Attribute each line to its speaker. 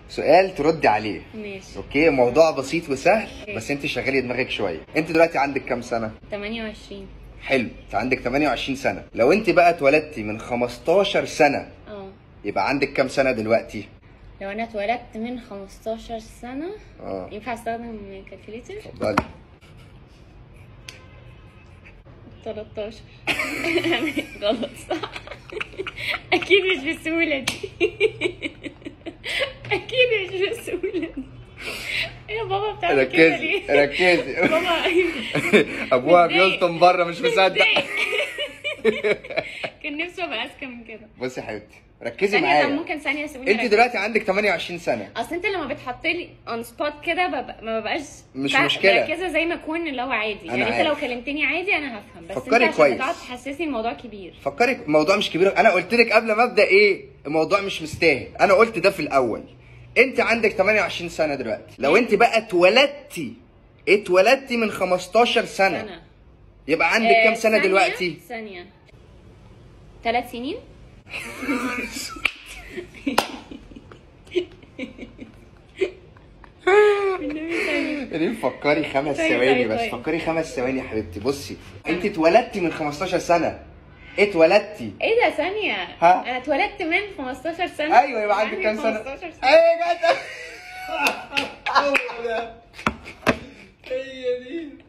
Speaker 1: سؤال تردي عليه
Speaker 2: ماشي
Speaker 1: اوكي موضوع بسيط وسهل
Speaker 2: أوكي.
Speaker 1: بس انت شغلي دماغك شويه انت دلوقتي عندك كام سنه
Speaker 2: 28
Speaker 1: حلو انت عندك 28 سنه لو انت بقى اتولدتي من 15 سنه
Speaker 2: اه
Speaker 1: يبقى عندك كام سنه دلوقتي
Speaker 2: لو انا اتولدت من 15 سنة
Speaker 1: اه
Speaker 2: ينفع استخدم كالكوليتر؟
Speaker 1: اتفضلي
Speaker 2: 13 غلط صح اكيد مش بالسهولة دي اكيد مش بالسهولة دي يا بابا بتعمل كده
Speaker 1: ركزي
Speaker 2: ليه؟
Speaker 1: ركزي
Speaker 2: بابا
Speaker 1: ابوها
Speaker 2: متضايق.
Speaker 1: بيلطم بره مش مصدق
Speaker 2: متضايق. كان نفسه ابقى اذكى من كده
Speaker 1: بصي يا حبيبتي ركزي
Speaker 2: ثانية
Speaker 1: معايا
Speaker 2: طب ممكن ثانية سيبوني
Speaker 1: انت
Speaker 2: أركز.
Speaker 1: دلوقتي عندك 28 سنه
Speaker 2: اصل انت لما بتحط لي اون سبوت كده ببقى- ما ببقاش
Speaker 1: مش
Speaker 2: فا-
Speaker 1: مشكلة.
Speaker 2: مركزه زي ما اكون اللي هو عادي
Speaker 1: أنا
Speaker 2: يعني انت لو
Speaker 1: عارف.
Speaker 2: كلمتني عادي انا هفهم بس
Speaker 1: فكري
Speaker 2: انت عشان
Speaker 1: كويس.
Speaker 2: بتقعد تحسسني الموضوع كبير
Speaker 1: فكري الموضوع مش كبير انا قلت لك قبل ما ابدا ايه الموضوع مش مستاهل انا قلت ده في الاول انت عندك 28 سنه دلوقتي لو انت بقى اتولدتي اتولدتي من 15 سنه
Speaker 2: سنه
Speaker 1: يبقى عندك كام سنه دلوقتي
Speaker 2: ثانيه ثلاث سنين بالنبي ثانية.
Speaker 1: ريم فكري خمس
Speaker 2: طيب،
Speaker 1: ثواني
Speaker 2: طيب،
Speaker 1: بس
Speaker 2: طيب.
Speaker 1: فكري خمس ثواني يا حبيبتي بصي انت اتولدتي من 15 سنه اتولدتي
Speaker 2: ايه ده ثانية
Speaker 1: ها؟
Speaker 2: انا اتولدت من 15 سنة
Speaker 1: ايوه يبقى عندك
Speaker 2: عندي
Speaker 1: كام سنه
Speaker 2: 15 سنة
Speaker 1: ايوه يا جدع هو ده هي دي